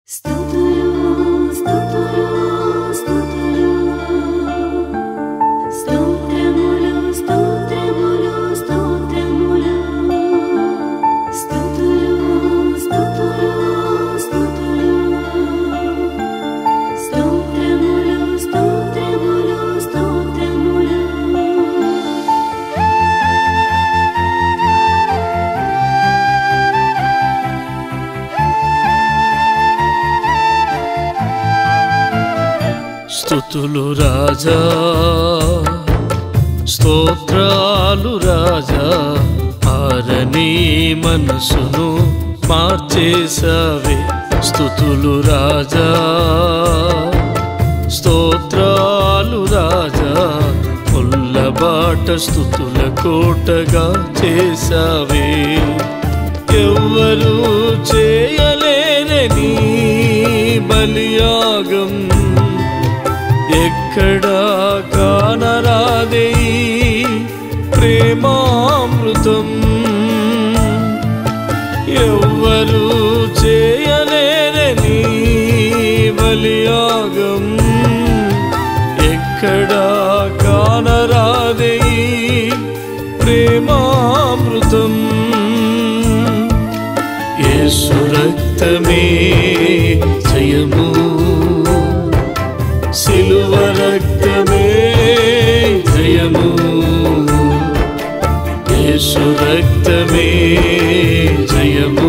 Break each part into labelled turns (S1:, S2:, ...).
S1: స్తుతులు స్తుతులు స్తుతులు స్తోత్రములు స్తోత్రములు స్తోత్రములు స్తుతులు స్తుతులు స్తుతులు స్తోత్రములు స్తోత్రములు స్తోత్రములు
S2: స్తుతులు రాజా స్తోత్రాలు రాజా ఆరని మనసును మార్చేసావే స్తుతులు రాజా స్తోత్రాలు రాజా పుల్లబాట స్తుతుల కోటగా చేసావే ఎవ్వరు చేయలేరని బలియాగం ఎక్కడా కానరాదే ఈ ప్రేమామృతం ఎవ్వరు చేయలేరని బలియాగం ఎక్కడా కానరాదే ఈ ప్రేమామృతం యేసు రక్తమే జయము సిలువ రక్తమే జయము యేసు రక్తమే జయము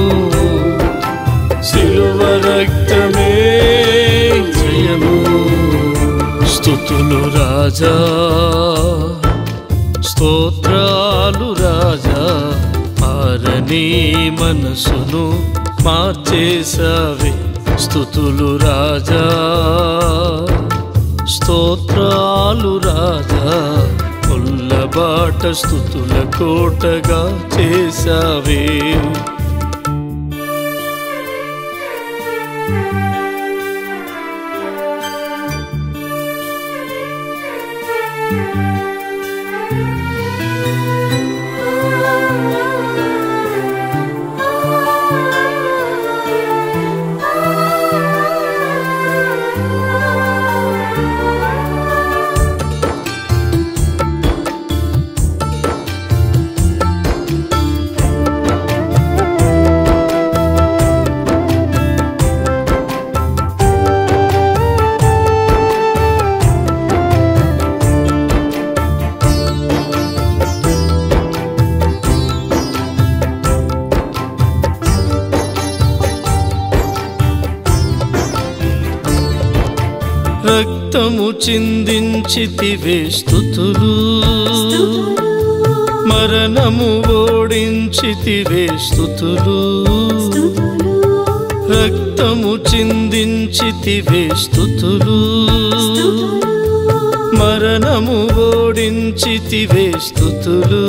S2: సిలువ రక్తమే జయము స్తుతులు రాజా స్తోత్రాలు రాజా ఆరని మనసును మార్చేసావే స్తుతులు రాజా స్తోత్రాలు రాజా పుల్లబాట స్తుతుల కోటగా చేసావే రక్తము చిందించితివే స్తుతులు మరణము ఓడించితివే స్తుతులు రక్తము చిందించితివే స్తుతులు మరణము ఓడించితివే స్తుతులు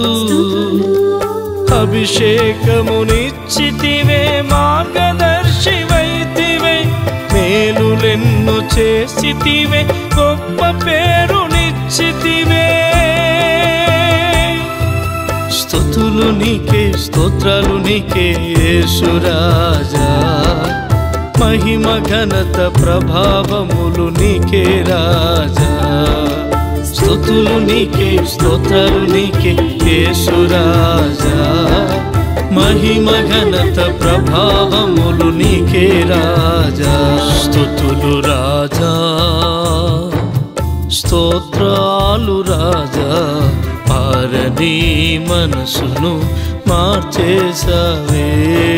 S2: అభిషేకమునిచ్చితివే మార్గదర్శివైతివే మేలులెన్ను చేసితివే గొప్ప పేరునిచ్చితివే స్తుతులు నీకే స్తోత్రాలు నీకే యేసురాజా మహిమ ఘనత ప్రభావములు నీకే రాజా స్తుతులు నీకే స్తోత్రాలు నీకే యేసురాజా మహిమ ఘనత ప్రభావములు నీకే రాజా స్తుతులు రాజా స్తోత్రాలు రాజా పారని మనసును మార్చేసావే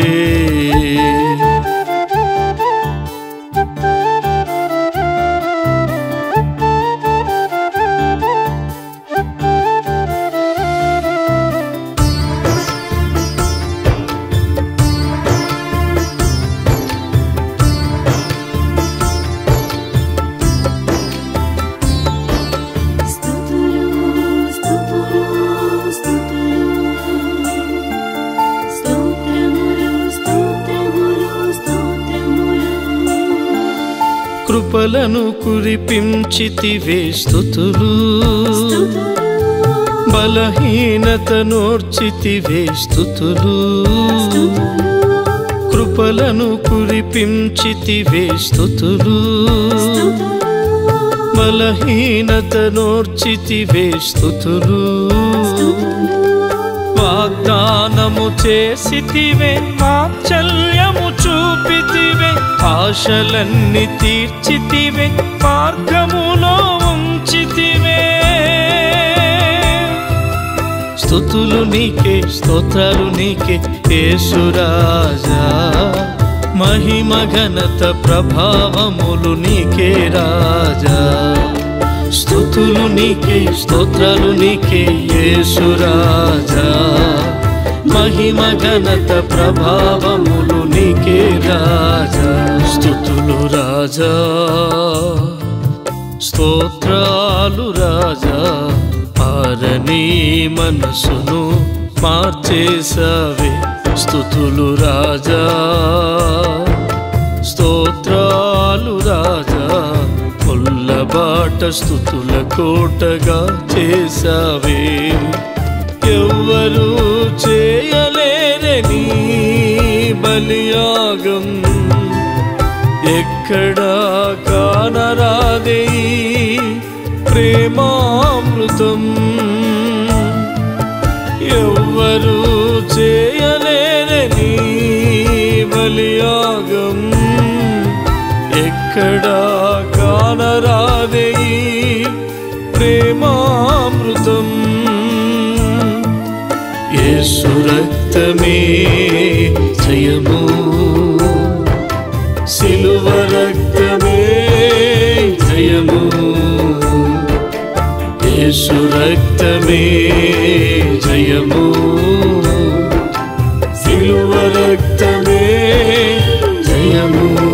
S1: స్తుతులు స్తుతులు స్తుతులు స్తోత్రములు స్తోత్రములు స్తోత్రములు
S2: కృపలను కురిపించితివే స్తుతులు బలహీనత నోర్చితివే స్తుతులు కృప కృపలను కురిపించితివే స్థుతులు బలహీనత నోర్చితివే స్థుతులు వాగ్దానము చేసితివే వాత్సల్యము చూపితివే ఆశలన్నీ తీర్చితివే మార్గములో ఉంచితివే స్థుతులు నీకే స్తోత్రాలు నీకే యేసురాజా మహిమ ఘనత ప్రభావములు నీకే రాజా స్థుతులు నీకే స్తోత్రాలు నీకే యేసురాజా మహిమ ఘనత ప్రభావములు నీకే రాజా స్థుతులు రాజా స్తోత్రాలు రాజా పారని మనసును మార్చేసావే స్థుతులు రాజా స్తోత్రాలు రాజా కొల్లబాట స్థుతుల కోటగా చేసావే ఎవ్వరు చేయలేరని బలియాగం ఎక్కడా కానరాదే ఈ ప్రేమామృతం ఎవ్వరు చేయలేరని బలియాగం ఎక్కడా కానరాదే ఈ ప్రేమామృతం యేసు రక్తమే జయము సిలువ రక్తమే జయము యేసు రక్తమే జయము సిలువ రక్తమే జయము